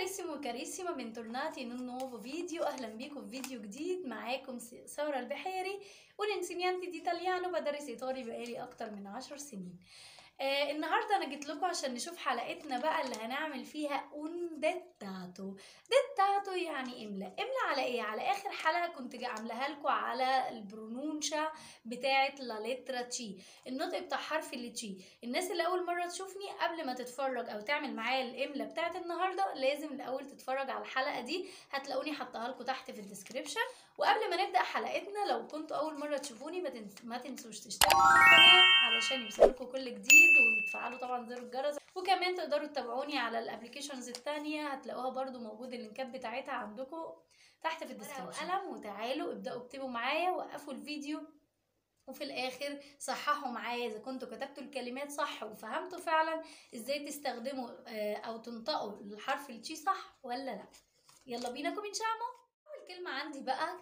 carissimo e carissima bentornati in un nuovo video اهلا بيكم في فيديو جديد معاكم سارة البحيري والانسينيانتي دي italiano بدرس ايطالي بقالي اكتر من عشر سنين آه النهارده انا جيت لكم عشان نشوف حلقتنا بقى اللي هنعمل فيها un dettato dettato يعني املا املا على ايه على اخر حلقه كنت عاملاها لكم على البرونونشا بتاعه لا لترا تشي النطق بتاع حرف اللي تشي الناس اللي اول مره تشوفني قبل ما تتفرج او تعمل معايا الاملا بتاعه النهارده لازم الاول تتفرج على الحلقه دي هتلاقوني حطها لكم تحت في الديسكريبشن وقبل ما نبدا حلقتنا لو كنتوا اول مره تشوفوني ما, تنس... ما تنسوش تشتركوا في القناه علشان يوصلكم كل جديد وتفعلوا طبعا زر الجرس وكمان تقدروا تتابعوني على الابلكيشنز التانية هتلاقوها برضو موجود اللينكات بتاعتها عندكم تحت في الديسكريبشن وقلم وتعالوا ابداوا اكتبوا معايا وقفوا الفيديو وفي الاخر صححوا معايا اذا كنتوا كتبتوا الكلمات صح وفهمتوا فعلا ازاي تستخدموا او تنطقوا الحرف التشي صح ولا لا يلا بينا كومنشامو اول كلمه عندي بقى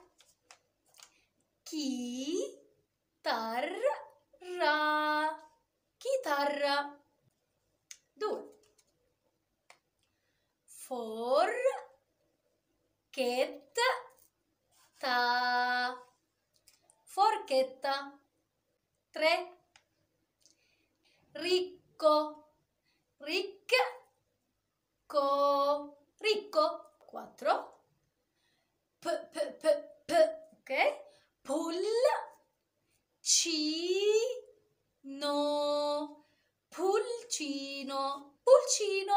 كي تر را chitarra 2 forchetta forchetta 3 ricco ricco ricco 4 p p p p ok pull cino pulcino pulcino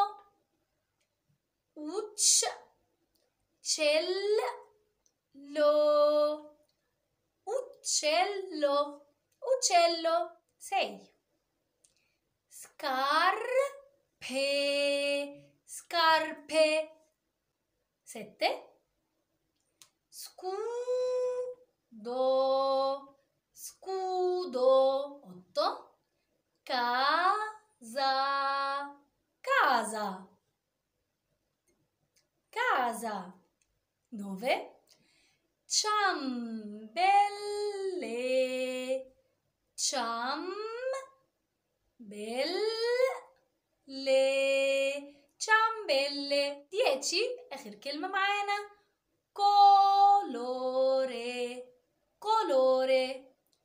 ucc cello uccello uccello 6 scarpe scarpe 7 scudo scudo 8 casa casa casa 9 ciambelle ciambelle ciambelle 10 اخر كلمه معانا colore colore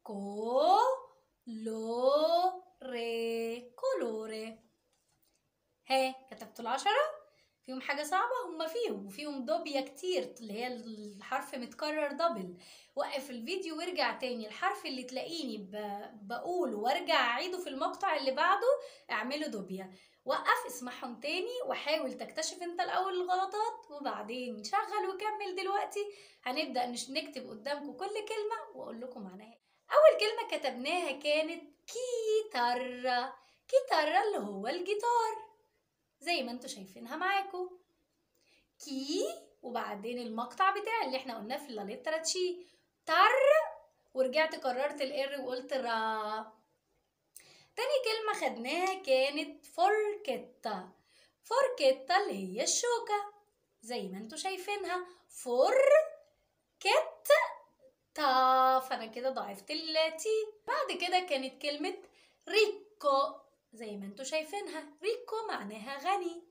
colore colore ها كتبتوا العشرة فيهم حاجة صعبة هما فيهم وفيهم دوبيا كتير اللي هي الحرف متكرر دبل وقف الفيديو وارجع تاني الحرف اللي تلاقيني بقوله وارجع اعيده في المقطع اللي بعده اعمله دوبيا وقف اسمعهم تاني وحاول تكتشف انت الاول الغلطات وبعدين شغل وكمل دلوقتي هنبدأ نكتب قدامكم كل كلمة واقول لكم معناها اول كلمة كتبناها كانت كيتارا كيتارا اللي هو الجيتار زي ما انتوا شايفينها معاكم كي وبعدين المقطع بتاعي اللي احنا قلناه في اللاليترا تشي تر ورجعت كررت الار وقلت را تاني كلمة خدناها كانت فوركيتا فوركيتا اللي هي الشوكة زي ما انتوا شايفينها فور كت تا فانا كده ضعفت التي بعد كده كانت كلمة ريكو زي ما انتوا شايفينها ريكو معناها غني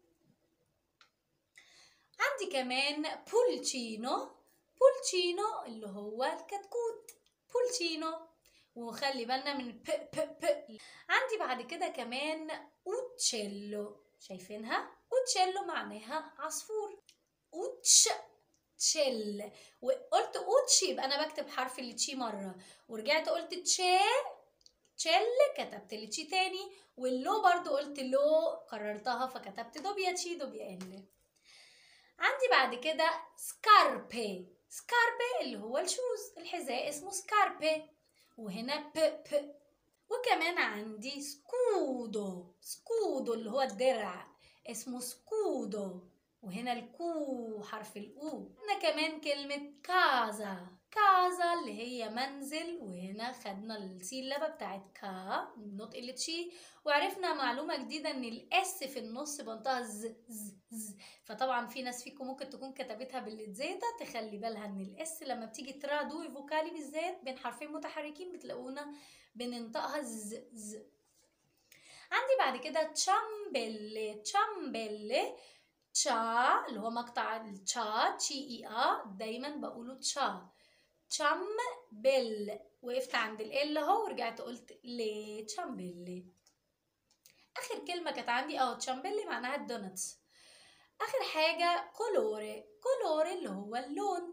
عندي كمان بولتشينو بولتشينو اللي هو الكتكوت بولتشينو وخلي بالنا من ب ب ب عندي بعد كده كمان اوتشيلو شايفينها اوتشيلو معناها عصفور اوتش تشيل وقلت اوتش يبقى انا بكتب حرف التشي مره ورجعت قلت تشي تشيل كتبت التشي تاني واللو برضو قلت لو قررتها فكتبت دوبيا تشي دوبيا ال عندي بعد كده سكاربي سكاربي اللي هو الشوز الحذاء اسمه سكاربي وهنا ب ب وكمان عندي سكودو سكودو اللي هو الدرع اسمه سكودو وهنا الكو حرف الأو هنا كمان كلمة كازا كازا اللي هي منزل وهنا خدنا السيلابة بتاعت كا النطق اللي تشي وعرفنا معلومة جديدة ان الاس في النص بنطقها ز ز ز فطبعا في ناس فيكم ممكن تكون كتبتها بالزيتا تخلي بالها ان الاس لما بتيجي ترادو فوكالي بالذات بين حرفين متحركين بتلاقونا بننطقها ز ز عندي بعد كده تشامبل تشامبل تشا اللي هو مقطع التشا تشي اي ا دايما بقوله تشا تشم بل وقفت عند ال اهو ورجعت قلت ليه تشامبلي اخر كلمه كانت عندي اه تشامبلي معناها الدونتس اخر حاجه كولوري كولوري اللي هو اللون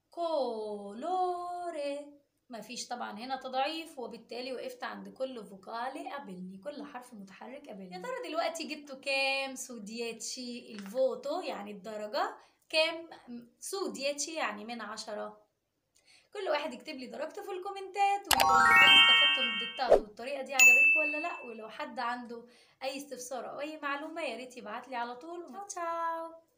كولوري مفيش طبعا هنا تضعيف وبالتالي وقفت عند كل فوكالي قابلني كل حرف متحرك قابلني يا ترى دلوقتي جبتوا كام سودياتشي الفوتو يعني الدرجة كام سودياتشي يعني من عشرة كل واحد يكتب لي درجته في الكومنتات ويقول لي هل استفدتوا من الدكتات والطريقة دي عجبتكم ولا لا ولو حد عنده أي استفسار أو أي معلومة يا ريت يبعت لي على طول تشاو تشاو